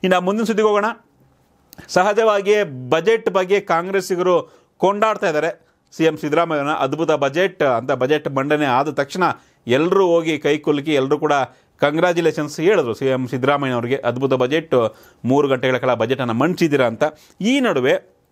ಇನ್ನು ಮುಂದಿನ ಸುದ್ದಿಗೆ ಹೋಗೋಣ ಸಹಜವಾಗಿಯೇ ಬಜೆಟ್ ಬಗ್ಗೆ ಕಾಂಗ್ರೆಸ್ಸಿಗರು ಕೊಂಡಾಡ್ತಾ ಇದ್ದಾರೆ ಸಿ ಎಂ ಸಿದ್ದರಾಮಯ್ಯನ ಅದ್ಭುತ ಬಜೆಟ್ ಅಂತ ಬಜೆಟ್ ಮಂಡನೆ ಆದ ತಕ್ಷಣ ಎಲ್ಲರೂ ಹೋಗಿ ಕೈ ಕುಲುಕಿ ಎಲ್ಲರೂ ಕೂಡ ಕಂಗ್ರ್ಯಾಚುಲೇಷನ್ಸ್ ಹೇಳಿದ್ರು ಸಿ ಎಂ ಸಿದ್ದರಾಮಯ್ಯನವರಿಗೆ ಅದ್ಭುತ ಬಜೆಟ್ ಮೂರು ಗಂಟೆಗಳ ಕಾಲ ಬಜೆಟನ್ನು ಮಂಡಿಸಿದ್ದೀರಾ ಅಂತ ಈ ನಡುವೆ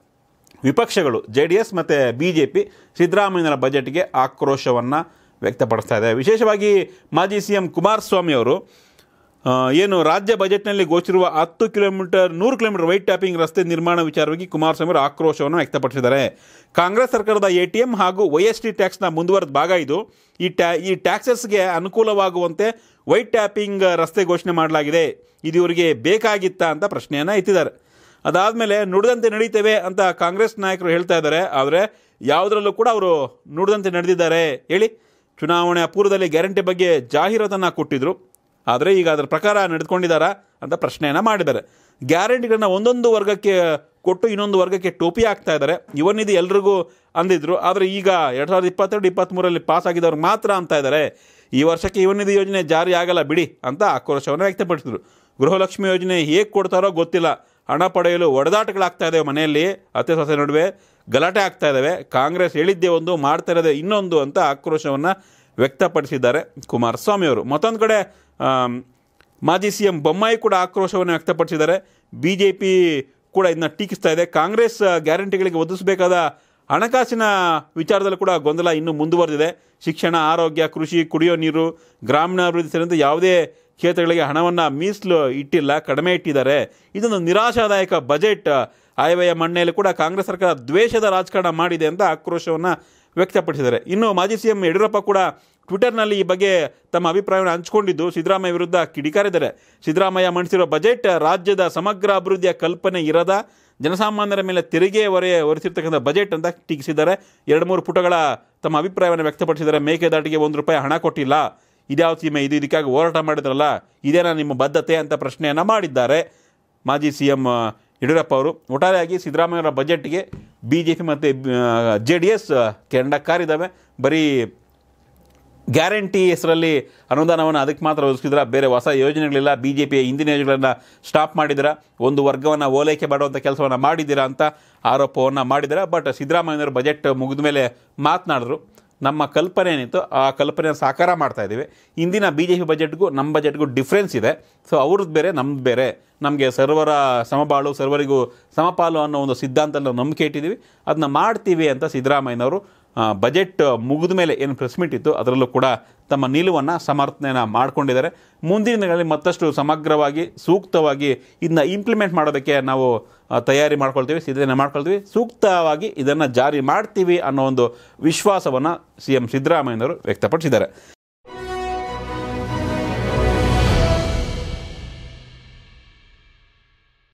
ವಿಪಕ್ಷಗಳು ಜೆ ಡಿ ಎಸ್ ಮತ್ತು ಬಿ ಜೆ ಪಿ ಸಿದ್ದರಾಮಯ್ಯನ ಬಜೆಟ್ಗೆ ಆಕ್ರೋಶವನ್ನು ವ್ಯಕ್ತಪಡಿಸ್ತಾ ಇದೆ ವಿಶೇಷವಾಗಿ ಮಾಜಿ ಸಿ ಎಂ ಕುಮಾರಸ್ವಾಮಿ ಅವರು ಆ, ಏನು ರಾಜ್ಯ ಬಜೆಟ್ನಲ್ಲಿ ಗೋಚರಿರುವ ಹತ್ತು ಕಿಲೋಮೀಟರ್ ನೂರು ಕಿಲೋಮೀಟರ್ ವೈಟ್ ಟ್ಯಾಪಿಂಗ್ ರಸ್ತೆ ನಿರ್ಮಾಣ ವಿಚಾರವಾಗಿ ಕುಮಾರಸ್ವಾಮಿ ಅವರು ಆಕ್ರೋಶವನ್ನು ವ್ಯಕ್ತಪಡಿಸಿದ್ದಾರೆ ಕಾಂಗ್ರೆಸ್ ಸರ್ಕಾರದ ಎ ಟಿ ಎಂ ಹಾಗೂ ವೈ ಎಸ್ ಟಿ ಟ್ಯಾಕ್ಸ್ನ ಮುಂದುವರೆದ ಭಾಗ ಇದು ಈ ಟ್ಯಾ ಈ ಟ್ಯಾಕ್ಸಸ್ಗೆ ಅನುಕೂಲವಾಗುವಂತೆ ವೈಟ್ ಟ್ಯಾಪಿಂಗ್ ರಸ್ತೆ ಘೋಷಣೆ ಮಾಡಲಾಗಿದೆ ಇದು ಇವರಿಗೆ ಬೇಕಾಗಿತ್ತಾ ಅಂತ ಪ್ರಶ್ನೆಯನ್ನು ಎತ್ತಿದ್ದಾರೆ ಅದಾದಮೇಲೆ ನುಡಿದಂತೆ ನಡೀತೇವೆ ಅಂತ ಕಾಂಗ್ರೆಸ್ ನಾಯಕರು ಹೇಳ್ತಾ ಇದ್ದಾರೆ ಆದರೆ ಯಾವುದರಲ್ಲೂ ಕೂಡ ಅವರು ನುಡಿದಂತೆ ನಡೆದಿದ್ದಾರೆ ಹೇಳಿ ಚುನಾವಣೆಯ ಪೂರ್ವದಲ್ಲಿ ಗ್ಯಾರಂಟಿ ಬಗ್ಗೆ ಜಾಹೀರಾತನ್ನು ಕೊಟ್ಟಿದ್ರು ಆದರೆ ಈಗ ಅದರ ಪ್ರಕಾರ ನಡೆದುಕೊಂಡಿದ್ದಾರಾ ಅಂತ ಪ್ರಶ್ನೆಯನ್ನು ಮಾಡಿದ್ದಾರೆ ಗ್ಯಾರಂಟಿಗಳನ್ನ ಒಂದೊಂದು ವರ್ಗಕ್ಕೆ ಕೊಟ್ಟು ಇನ್ನೊಂದು ವರ್ಗಕ್ಕೆ ಟೋಪಿ ಹಾಕ್ತಾ ಇದ್ದಾರೆ ಇವನ್ನಿದು ಎಲ್ರಿಗೂ ಅಂದಿದ್ರು ಆದರೆ ಈಗ ಎರಡು ಸಾವಿರದ ಇಪ್ಪತ್ತೆರಡು ಇಪ್ಪತ್ತ್ಮೂರರಲ್ಲಿ ಪಾಸ್ ಆಗಿದ್ದವ್ರು ಮಾತ್ರ ಅಂತ ಇದ್ದಾರೆ ಈ ವರ್ಷಕ್ಕೆ ಇವನ್ನಿದು ಯೋಜನೆ ಜಾರಿ ಆಗಲ್ಲ ಬಿಡಿ ಅಂತ ಆಕ್ರೋಶವನ್ನು ವ್ಯಕ್ತಪಡಿಸಿದರು ಗೃಹಲಕ್ಷ್ಮಿ ಯೋಜನೆ ಹೇಗೆ ಕೊಡ್ತಾರೋ ಗೊತ್ತಿಲ್ಲ ಹಣ ಪಡೆಯಲು ಒಡೆದಾಟಗಳಾಗ್ತಾ ಇದ್ದಾವೆ ಮನೆಯಲ್ಲಿ ಅತ್ತೆ ಸೊಸೆ ನಡುವೆ ಗಲಾಟೆ ಆಗ್ತಾ ಇದ್ದಾವೆ ಕಾಂಗ್ರೆಸ್ ಹೇಳಿದ್ದೇ ಒಂದು ಮಾಡ್ತಾ ಇರೋದೇ ಇನ್ನೊಂದು ಅಂತ ಆಕ್ರೋಶವನ್ನು ವ್ಯಕ್ತಪಡಿಸಿದ್ದಾರೆ ಕುಮಾರಸ್ವಾಮಿ ಅವರು ಮತ್ತೊಂದು ಕಡೆ ಆಮ್, ಮಾಜಿ ಸಿ ಎಂ ಬೊಮ್ಮಾಯಿ ಕೂಡ ಆಕ್ರೋಶವನ್ನು ವ್ಯಕ್ತಪಡಿಸಿದ್ದಾರೆ ಬಿ ಜೆ ಪಿ ಕೂಡ ಇದನ್ನ ಟೀಕಿಸ್ತಾ ಇದೆ ಕಾಂಗ್ರೆಸ್ ಗ್ಯಾರಂಟಿಗಳಿಗೆ ಒದಗಿಸಬೇಕಾದ ಹಣಕಾಸಿನ ವಿಚಾರದಲ್ಲೂ ಕೂಡ ಗೊಂದಲ ಇನ್ನೂ ಮುಂದುವರೆದಿದೆ ಶಿಕ್ಷಣ ಆರೋಗ್ಯ ಕೃಷಿ ಕುಡಿಯೋ ನೀರು ಗ್ರಾಮೀಣಾಭಿವೃದ್ಧಿ ಸೇರಿದಂತೆ ಯಾವುದೇ ಕ್ಷೇತ್ರಗಳಿಗೆ ಹಣವನ್ನು ಮೀಸಲು ಇಟ್ಟಿಲ್ಲ ಕಡಿಮೆ ಇಟ್ಟಿದ್ದಾರೆ ಇದೊಂದು ನಿರಾಶಾದಾಯಕ ಬಜೆಟ್ ಆಯವ್ಯಯ ಮಣ್ಣೆಯಲ್ಲಿ ಕೂಡ ಕಾಂಗ್ರೆಸ್ ಸರ್ಕಾರ ದ್ವೇಷದ ರಾಜಕಾರಣ ಮಾಡಿದೆ ಅಂತ ಆಕ್ರೋಶವನ್ನು ವ್ಯಕ್ತಪಡಿಸಿದ್ದಾರೆ ಇನ್ನು ಮಾಜಿ ಸಿ ಎಂ ಯಡಿಯೂರಪ್ಪ ಕೂಡ ಟ್ವಿಟರ್ನಲ್ಲಿ ಈ ಬಗ್ಗೆ ತಮ್ಮ ಅಭಿಪ್ರಾಯವನ್ನು ಹಂಚಿಕೊಂಡಿದ್ದು ಸಿದ್ದರಾಮಯ್ಯ ವಿರುದ್ಧ ಕಿಡಿಕಾರಿದ್ದಾರೆ ಸಿದ್ದರಾಮಯ್ಯ ಮಂಡಿಸಿರೋ ಬಜೆಟ್ ರಾಜ್ಯದ ಸಮಗ್ರ ಅಭಿವೃದ್ಧಿಯ ಕಲ್ಪನೆ ಇರದ ಜನಸಾಮಾನ್ಯರ ಮೇಲೆ ತೆರಿಗೆ ಹೊರೆ ಹೊರಿಸಿರ್ತಕ್ಕಂಥ ಬಜೆಟ್ ಅಂತ ಟೀಕಿಸಿದ್ದಾರೆ ಎರಡು ಮೂರು ಪುಟಗಳ ತಮ್ಮ ಅಭಿಪ್ರಾಯವನ್ನು ವ್ಯಕ್ತಪಡಿಸಿದ್ದಾರೆ ಮೇಕೆದಾಟಿಗೆ ಒಂದು ರೂಪಾಯಿ ಹಣ ಕೊಟ್ಟಿಲ್ಲ ಇದ್ಯಾವ ಸೀಮೆ ಇದು ಇದಕ್ಕಾಗಿ ಹೋರಾಟ ಮಾಡಿದ್ರಲ್ಲ ಇದೇನಾ ನಿಮ್ಮ ಬದ್ಧತೆ ಅಂತ ಪ್ರಶ್ನೆಯನ್ನು ಮಾಡಿದ್ದಾರೆ ಮಾಜಿ ಸಿ ಎಂ ಯಡಿಯೂರಪ್ಪ ಅವರು ಒಟ್ಟಾರೆಯಾಗಿ ಸಿದ್ದರಾಮಯ್ಯವರ ಬಜೆಟ್ಗೆ ಬಿ ಜೆ ಪಿ ಮತ್ತು ಜೆ ಡಿ ಎಸ್ ಕೆಂಡ ಕಾರಿದ್ದಾವೆ ಬರೀ ಗ್ಯಾರಂಟಿ ಹೆಸರಲ್ಲಿ ಅನುದಾನವನ್ನು ಅದಕ್ಕೆ ಮಾತ್ರ ಒದಗಿಸಿದ್ರ ಬೇರೆ ಹೊಸ ಯೋಜನೆಗಳಿಲ್ಲ ಬಿ ಜೆ ಪಿಯ ಹಿಂದಿನ ಯೋಜನೆಗಳನ್ನು ಸ್ಟಾಪ್ ಮಾಡಿದಿರ ಒಂದು ವರ್ಗವನ್ನು ಓಲೈಕೆ ಮಾಡುವಂಥ ಕೆಲಸವನ್ನು ಮಾಡಿದ್ದೀರಾ ಅಂತ ಆರೋಪವನ್ನು ಮಾಡಿದ್ದಾರೆ ಬಟ್ ಸಿದ್ದರಾಮಯ್ಯನವರು ಬಜೆಟ್ ಮುಗಿದ ಮೇಲೆ ಮಾತನಾಡಿದ್ರು ನಮ್ಮ ಕಲ್ಪನೆ ಏನಿತ್ತು ಆ ಕಲ್ಪನೆಯನ್ನು ಸಾಕಾರ ಮಾಡ್ತಾ ಇದ್ದೀವಿ ಇಂದಿನ ಬಿ ಜೆ ಪಿ ಬಜೆಟ್ಗೂ ನಮ್ಮ ಬಜೆಟ್ಗೂ ಡಿಫ್ರೆನ್ಸ್ ಇದೆ ಸೊ ಅವ್ರದ್ದು ಬೇರೆ ನಮ್ದು ಬೇರೆ ನಮಗೆ ಸರ್ವರ ಸಮಬಾಳು ಸರ್ವರಿಗೂ ಸಮಪಾಲು ಅನ್ನೋ ಒಂದು ಸಿದ್ಧಾಂತದಲ್ಲಿ ನಾವು ನಂಬಿಕೆ ಇಟ್ಟಿದ್ದೀವಿ ಅದನ್ನ ಮಾಡ್ತೀವಿ ಅಂತ ಸಿದ್ದರಾಮಯ್ಯನವರು ಆ, ಬಜೆಟ್ ಮುಗಿದ ಮೇಲೆ ಏನು ಪ್ರೆಸ್ ಮೀಟ್ ಇತ್ತು ಅದರಲ್ಲೂ ಕೂಡ ತಮ್ಮ ನಿಲುವನ್ನು ಸಮರ್ಥನೆಯನ್ನು ಮಾಡ್ಕೊಂಡಿದ್ದಾರೆ ಮುಂದಿನ ದಿನಗಳಲ್ಲಿ ಮತ್ತಷ್ಟು ಸಮಗ್ರವಾಗಿ ಸೂಕ್ತವಾಗಿ ಇದನ್ನ ಇಂಪ್ಲಿಮೆಂಟ್ ಮಾಡೋದಕ್ಕೆ ನಾವು ಆ, ತಯಾರಿ ಮಾಡ್ಕೊಳ್ತೀವಿ ಸಿದ್ಧತೆ ಮಾಡ್ಕೊಳ್ತೀವಿ ಸೂಕ್ತವಾಗಿ ಇದನ್ನು ಜಾರಿ ಮಾಡ್ತೀವಿ ಅನ್ನೋ ಒಂದು ವಿಶ್ವಾಸವನ್ನು ಸಿ ಎಂ ಸಿದ್ದರಾಮಯ್ಯನವರು ವ್ಯಕ್ತಪಡಿಸಿದ್ದಾರೆ